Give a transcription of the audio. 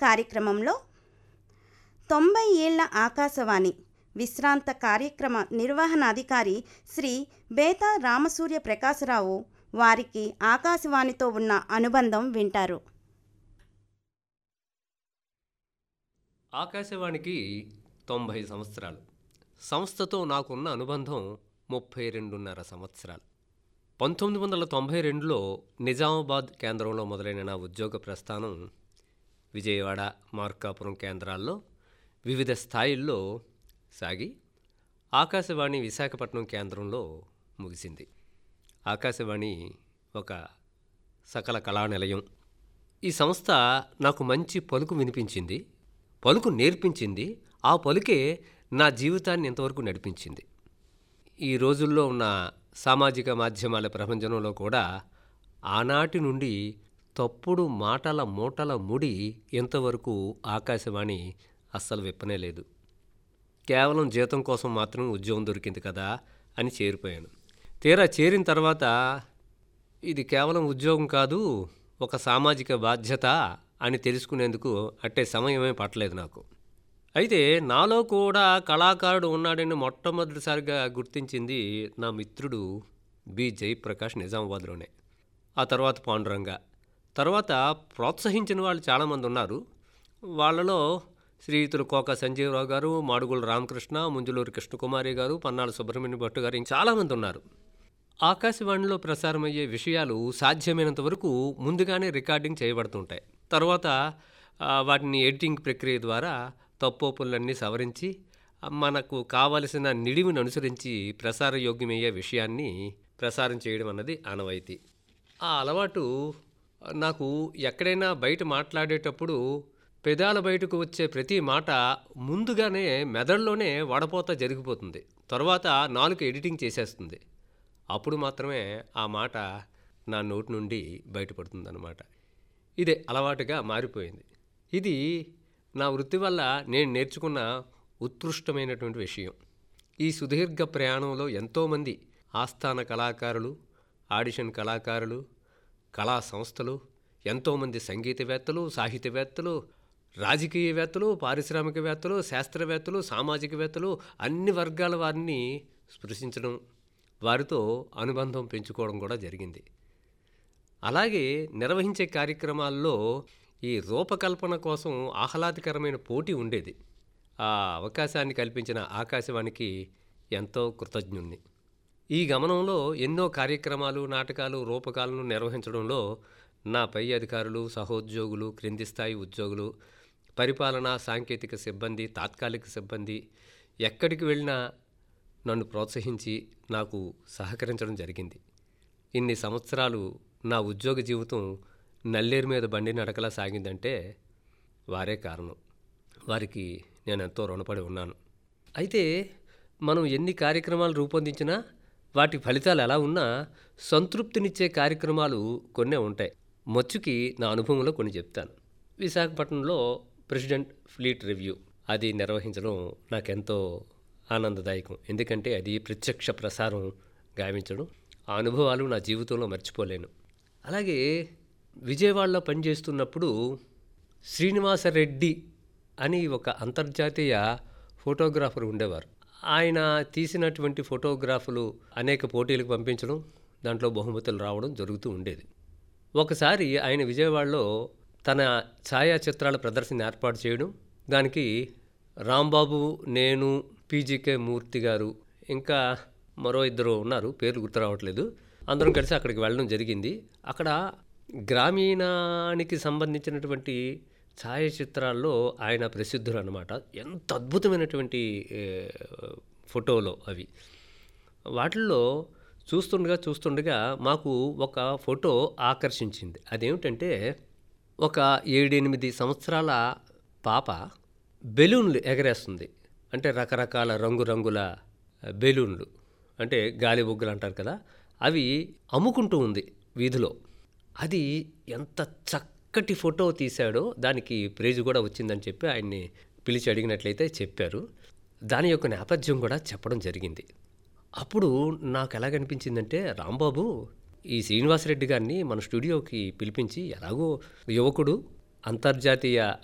కార్యక్రమంలో తొంభై ఏళ్ల ఆకాశవాణి విశ్రాంత కార్యక్రమ నిర్వహణాధికారి శ్రీ బేతా రామసూర్య ప్రకాశరావు వారికి ఆకాశవాణితో ఉన్న అనుబంధం వింటారు ఆకాశవాణికి తొంభై సంవత్సరాలు సంస్థతో నాకున్న అనుబంధం ముప్పై రెండున్నర సంవత్సరాలు పంతొమ్మిది వందల తొంభై రెండులో నిజామాబాద్ కేంద్రంలో మొదలైన నా ఉద్యోగ ప్రస్థానం విజయవాడ మార్కాపురం కేంద్రాల్లో వివిధ స్థాయిల్లో సాగి ఆకాశవాణి విశాఖపట్నం కేంద్రంలో ముగిసింది ఆకాశవాణి ఒక సకల కళా నిలయం ఈ సంస్థ నాకు మంచి పలుకు వినిపించింది పలుకు నేర్పించింది ఆ పలుకే నా జీవితాన్ని ఇంతవరకు నడిపించింది ఈ రోజుల్లో ఉన్న సామాజిక మాధ్యమాల ప్రపంచంలో కూడా ఆనాటి నుండి తప్పుడు మాటల మూటల ముడి ఇంతవరకు ఆకాశవాణి అస్సలు విప్పనే లేదు కేవలం జీతం కోసం మాత్రం ఉద్యోగం దొరికింది కదా అని చేరిపోయాను తీరా చేరిన తర్వాత ఇది కేవలం ఉద్యోగం కాదు ఒక సామాజిక బాధ్యత అని తెలుసుకునేందుకు అట్టే సమయమే పట్టలేదు నాకు అయితే నాలో కూడా కళాకారుడు ఉన్నాడని మొట్టమొదటిసారిగా గుర్తించింది నా మిత్రుడు బి జయప్రకాష్ నిజామాబాద్లోనే ఆ తర్వాత పాండురంగ తర్వాత ప్రోత్సహించిన వాళ్ళు చాలామంది ఉన్నారు వాళ్ళలో శ్రీయుతులు కోక సంజీవరావు గారు మాడుగుల రామకృష్ణ ముంజులూరు కృష్ణకుమారి గారు పన్నాల సుబ్రహ్మణ్య భట్టు గారు ఇంకా చాలామంది ఉన్నారు ఆకాశవాణిలో ప్రసారమయ్యే విషయాలు సాధ్యమైనంత వరకు ముందుగానే రికార్డింగ్ చేయబడుతుంటాయి తర్వాత ఆ, వాటిని ఎడిటింగ్ ప్రక్రియ ద్వారా తప్పొప్పులన్నీ సవరించి ఆ, మనకు కావలసిన నిడివిని అనుసరించి ప్రసార యోగ్యమయ్యే విషయాన్ని ప్రసారం చేయడం అన్నది ఆనవాయితీ ఆ అలవాటు నాకు ఎక్కడైనా బయట మాట్లాడేటప్పుడు పెదాల బయటకు వచ్చే ప్రతి మాట ముందుగానే మెదడులోనే వడపోత జరిగిపోతుంది తర్వాత నాలుక ఎడిటింగ్ చేసేస్తుంది అప్పుడు మాత్రమే ఆ మాట నా నోటి నుండి బయటపడుతుందన్నమాట ఇదే అలవాటుగా మారిపోయింది ఇది నా వృత్తి వల్ల నేను నేర్చుకున్న ఉత్కృష్టమైనటువంటి విషయం ఈ సుదీర్ఘ ప్రయాణంలో ఎంతోమంది ఆస్థాన కళాకారులు ఆడిషన్ కళాకారులు కళా సంస్థలు ఎంతోమంది సంగీతవేత్తలు సాహిత్యవేత్తలు రాజకీయవేత్తలు పారిశ్రామికవేత్తలు శాస్త్రవేత్తలు సామాజికవేత్తలు అన్ని వర్గాల వారిని స్పృశించడం వారితో అనుబంధం పెంచుకోవడం కూడా జరిగింది అలాగే నిర్వహించే కార్యక్రమాల్లో ఈ రూపకల్పన కోసం ఆహ్లాదకరమైన పోటీ ఉండేది ఆ అవకాశాన్ని కల్పించిన ఆకాశవాణికి ఎంతో కృతజ్ఞుణ్ణి ఈ గమనంలో ఎన్నో కార్యక్రమాలు నాటకాలు రూపకాలను నిర్వహించడంలో నా పై అధికారులు సహోద్యోగులు క్రింది స్థాయి ఉద్యోగులు పరిపాలనా సాంకేతిక సిబ్బంది తాత్కాలిక సిబ్బంది ఎక్కడికి వెళ్ళినా నన్ను ప్రోత్సహించి నాకు సహకరించడం జరిగింది ఇన్ని సంవత్సరాలు నా ఉద్యోగ జీవితం నల్లేరు మీద బండి నడకలా సాగిందంటే వారే కారణం వారికి నేను ఎంతో రుణపడి ఉన్నాను అయితే మనం ఎన్ని కార్యక్రమాలు రూపొందించినా వాటి ఫలితాలు ఎలా ఉన్నా సంతృప్తినిచ్చే కార్యక్రమాలు కొన్నే ఉంటాయి మచ్చుకి నా అనుభవంలో కొన్ని చెప్తాను విశాఖపట్నంలో ప్రెసిడెంట్ ఫ్లీట్ రివ్యూ అది నిర్వహించడం నాకెంతో ఆనందదాయకం ఎందుకంటే అది ప్రత్యక్ష ప్రసారం గావించడం ఆ అనుభవాలు నా జీవితంలో మర్చిపోలేను అలాగే విజయవాడలో పనిచేస్తున్నప్పుడు శ్రీనివాసరెడ్డి అని ఒక అంతర్జాతీయ ఫోటోగ్రాఫర్ ఉండేవారు ఆయన తీసినటువంటి ఫోటోగ్రాఫ్లు అనేక పోటీలకు పంపించడం దాంట్లో బహుమతులు రావడం జరుగుతూ ఉండేది ఒకసారి ఆయన విజయవాడలో తన ఛాయాచిత్రాల ప్రదర్శన ఏర్పాటు చేయడం దానికి రాంబాబు నేను పీజీకే మూర్తి గారు ఇంకా మరో ఇద్దరు ఉన్నారు పేర్లు గుర్తు రావట్లేదు అందరం కలిసి అక్కడికి వెళ్ళడం జరిగింది అక్కడ గ్రామీణానికి సంబంధించినటువంటి ఛాయాచిత్రాల్లో ఆయన ప్రసిద్ధులు అనమాట ఎంత అద్భుతమైనటువంటి ఏ, ఫోటోలో అవి వాటిల్లో చూస్తుండగా చూస్తుండగా మాకు ఒక ఫోటో ఆకర్షించింది అదేమిటంటే ఒక ఏడెనిమిది సంవత్సరాల పాప బెలూన్లు ఎగరేస్తుంది అంటే రకరకాల రంగురంగుల బెలూన్లు అంటే గాలి బొగ్గులు అంటారు కదా అవి అమ్ముకుంటూ ఉంది వీధిలో అది ఎంత చక్కటి ఫోటో తీశాడో దానికి ప్రైజ్ కూడా వచ్చిందని చెప్పి ఆయన్ని పిలిచి అడిగినట్లయితే చెప్పారు దాని యొక్క నేపథ్యం కూడా చెప్పడం జరిగింది అప్పుడు నాకు ఎలాగనిపించిందంటే రాంబాబు ఈ శ్రీనివాసరెడ్డి గారిని మన స్టూడియోకి పిలిపించి ఎలాగో యువకుడు అంతర్జాతీయ